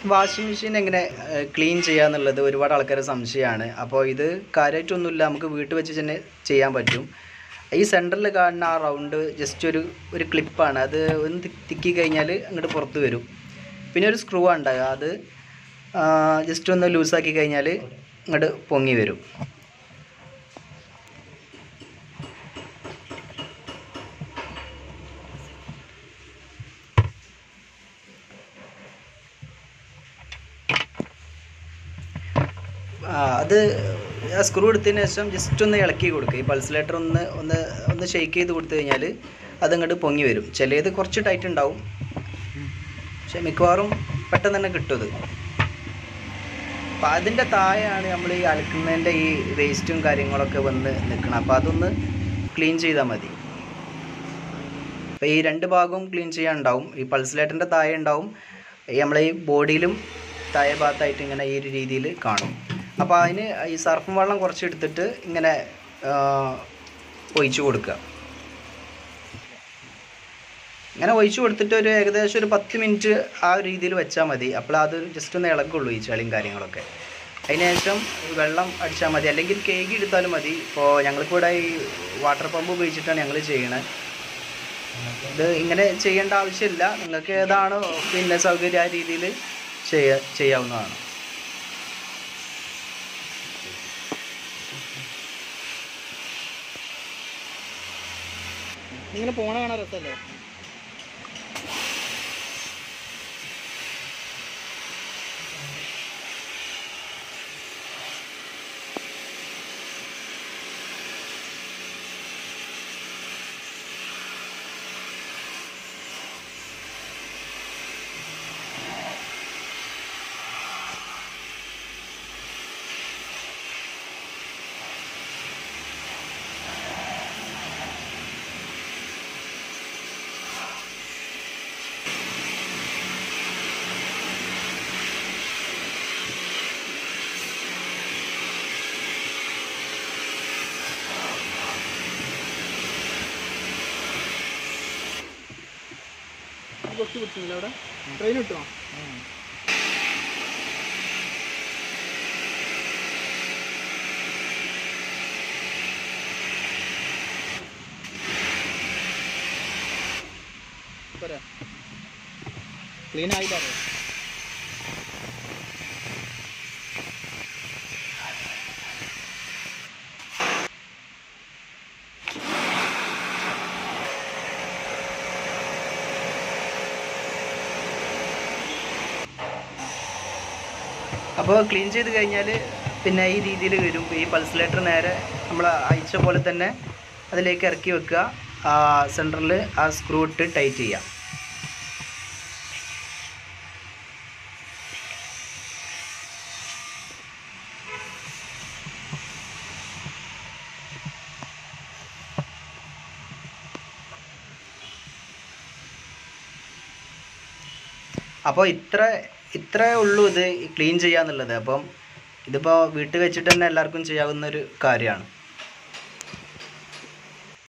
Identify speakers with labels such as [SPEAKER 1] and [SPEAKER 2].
[SPEAKER 1] Washing machine എങ്ങനെ clean ചെയ്യാന്നുള്ളത് ഒരുപാട് ആൾക്കാരെ സംശയമാണ് അപ്പോൾ ഇത് കാര്യമായിട്ടൊന്നുമില്ല നമുക്ക് വീട്ടിൽ വെച്ച് തന്നെ ചെയ്യാൻ പറ്റും ഈ സെൻറ്ററിൽ കാണുന്ന ആ റൗണ്ട് ജസ്റ്റ് ഒരു ഒരു ക്ലിപ്പാണ് അത് ഒന്ന് തി- തിക്കി കഴിഞ്ഞാൽ അങ്ങോട്ട് പുറത്ത് വരും പിന്നെ ഒരു സ്ക്രൂ ഉണ്ടാകുക അത് ജസ്റ്റ് ഒന്ന് ലൂസാക്കി കഴിഞ്ഞാൽ അങ്ങോട്ട് പൊങ്ങി വരും ആ, അത് ആ സ്ക്രൂ എടുത്തതിന് ശേഷം ജസ്റ്റ് ഒന്ന് ഇളക്കി കൊടുക്കുക ഈ പൾസിലേറ്റർ ഒന്ന് ഒന്ന് ഒന്ന് ഷെയ്ക്ക് ചെയ്ത് കൊടുത്തു കഴിഞ്ഞാൽ അതങ്ങോട്ട് പൊങ്ങി വരും ചിലത് കുറച്ച് ടൈറ്റ് ഉണ്ടാവും പക്ഷെ മിക്കവാറും പെട്ടെന്ന് തന്നെ കിട്ടും അത് അപ്പം അതിൻ്റെ താഴെയാണ് നമ്മൾ ഈ അലക്കുന്നതിൻ്റെ ഈ വേസ്റ്റും കാര്യങ്ങളൊക്കെ വന്ന് നിൽക്കണം അപ്പോൾ അതൊന്ന് ക്ലീൻ ചെയ്താൽ മതി അപ്പോൾ ഈ രണ്ട് ഭാഗവും ക്ലീൻ ചെയ്യാൻ ഉണ്ടാവും ഈ പൾസിലേറ്ററിൻ്റെ താഴെ ഉണ്ടാവും ഈ നമ്മളെ ഈ ബോഡിയിലും താഴെ ഭാഗത്തായിട്ട് ഇങ്ങനെ ഈ ഒരു രീതിയിൽ കാണും അപ്പോൾ അതിന് ഈ സർഫും വെള്ളം കുറച്ച് എടുത്തിട്ട് ഇങ്ങനെ ആ, ഒഴിച്ചു കൊടുക്കുക ഇങ്ങനെ ഒഴിച്ചു കൊടുത്തിട്ട് ഒരു ഏകദേശം ഒരു പത്ത് മിനിറ്റ് ആ ഒരു രീതിയിൽ വെച്ചാൽ മതി അപ്പോൾ അത് ജസ്റ്റ് ഒന്ന് ഇളകുള്ളൂ ഈ ചളിയും കാര്യങ്ങളൊക്കെ അതിനുശേഷം വെള്ളം അടിച്ചാൽ മതി അല്ലെങ്കിൽ കേക്ക് എടുത്താലും മതി ഇപ്പോൾ ഞങ്ങൾക്കിവിടെ ഈ വാട്ടർ പമ്പ് ഉപയോഗിച്ചിട്ടാണ് ഞങ്ങൾ ചെയ്യണത് ഇത് ഇങ്ങനെ ചെയ്യേണ്ട ആവശ്യമില്ല നിങ്ങൾക്ക് ഏതാണോ പിന്നെ സൗകര്യം ആ രീതിയിൽ ചെയ്യ ചെയ്യാവുന്നതാണ്
[SPEAKER 2] ഇങ്ങനെ പോണ കാണാൻ രസമല്ലേ കുറച്ച് പിടിച്ചില്ല അവിടെ ട്രെയിൻ കിട്ടുമോ പോരാ ക്ലീൻ ആയില്ല അത്.
[SPEAKER 1] അപ്പോൾ ക്ലീൻ ചെയ്ത് കഴിഞ്ഞാൽ പിന്നെ ഈ രീതിയിൽ വരും ഈ പൾസിലേറ്റർ നേരെ നമ്മൾ അയച്ച പോലെ തന്നെ അതിലേക്ക് ഇറക്കി വെക്കുക ആ സെൻറ്ററിൽ ആ സ്ക്രൂ ഇട്ട് ടൈറ്റ് ചെയ്യുക അപ്പോൾ ഇത്ര ഇത്രേ ഉള്ളൂ ഇത് ക്ലീൻ ചെയ്യാന്നുള്ളത് അപ്പം ഇതിപ്പോൾ വീട്ടിൽ വെച്ചിട്ട് തന്നെ എല്ലാവർക്കും ചെയ്യാവുന്ന ഒരു കാര്യമാണ്